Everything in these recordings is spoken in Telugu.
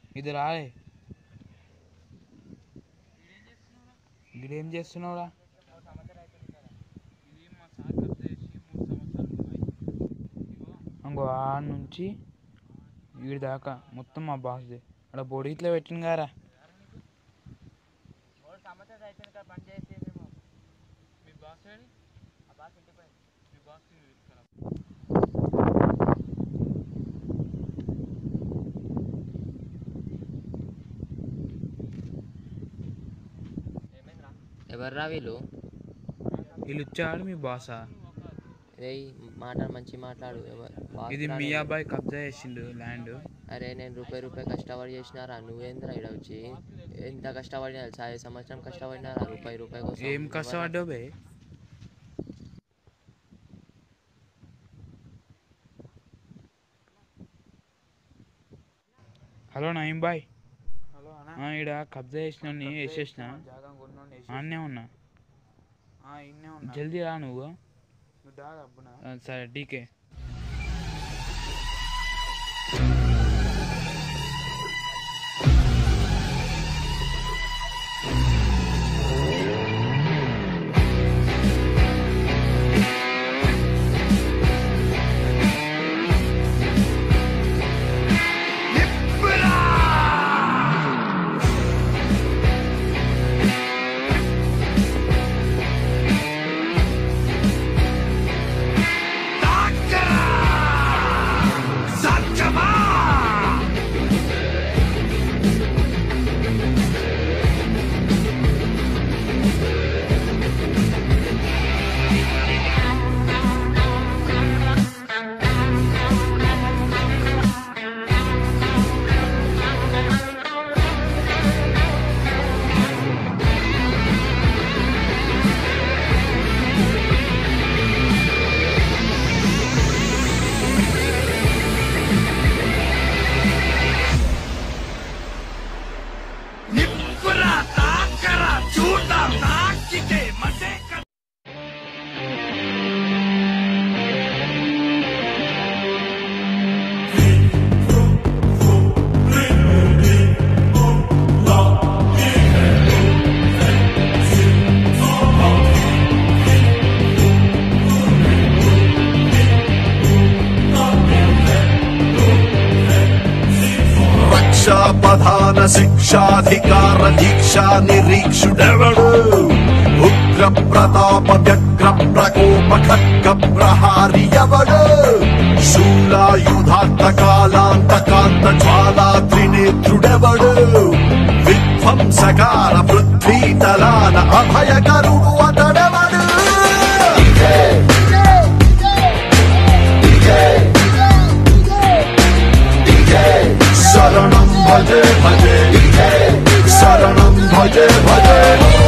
ఇది రాలే ఇదేం చేస్తున్నావురా ఇంకో ఆడ నుంచి వీడి దాకా మొత్తం మా బాస్దే అక్కడ బొడి ఇట్లా పెట్టింది గారా ఎవర్రా వీళ్ళు వీళ్ళు వచ్చాడు మీ బాసా రేయ్ మాట్లాడు మంచి మాట్లాడు ఎవ- బాస్ ఇది రా మీ నేను. అబ్బాయి కబ్జా చేసిండు ల్యాండ్ అరే నేను రూపాయి రూపాయి కష్టపడి చేసినారా నువ్వేంద్రా ఇక్కడ వచ్చి ఎంత కష్టపడినా తెలుసా ఐదు సంవత్సరం కష్టపడినారా రూపాయి రూపాయి కోసం ఏం కష్టపడ్డావు బే హలో నయీం బాయ్ ఈడ కబ్జా చేసిన వేసేసిన ఆన్నే ఉన్నా జల్దీ రా నువ్వు ఆ, సరే డీకే రక్షాపధాన శిక్షాధికార దీక్షా నిరీక్షుడెవడు ఉగ్ర ప్రతాప వ్యగ్ర ప్రకోప ఖడ్గ ప్రహారి ఎవడు శూలాయుధాంత కాలాంతకాంత జ్వాలా త్రినేత్రుడెవడు విధ్వంసకార పృథ్వీతలాన అభయకరుడు అతడెవడు శరణం భజే భజే శరణం భజే భజే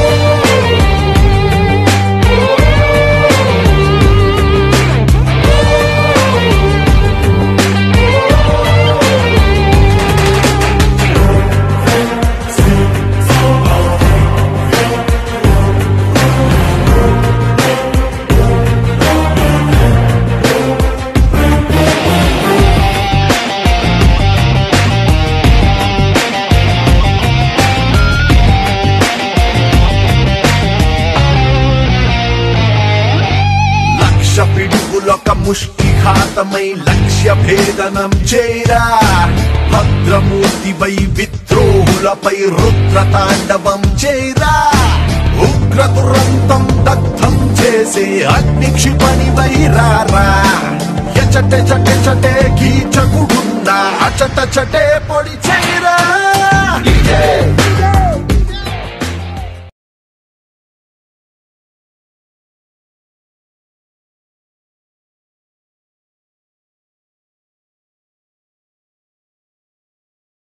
లక్ష పిడుగులొక ముష్టిఘాతమై లక్ష్య భేదనం చేరా భద్రమూర్తిపై విద్రోహులపై రుద్ర తాండవం చేరా ఉగ్ర దురంతం దగ్ధం చేసే అగ్ని క్షిపణి వైరారా ఎచటే చటే చటే కీచకుడున్నా అచట చటే పొడి చేరా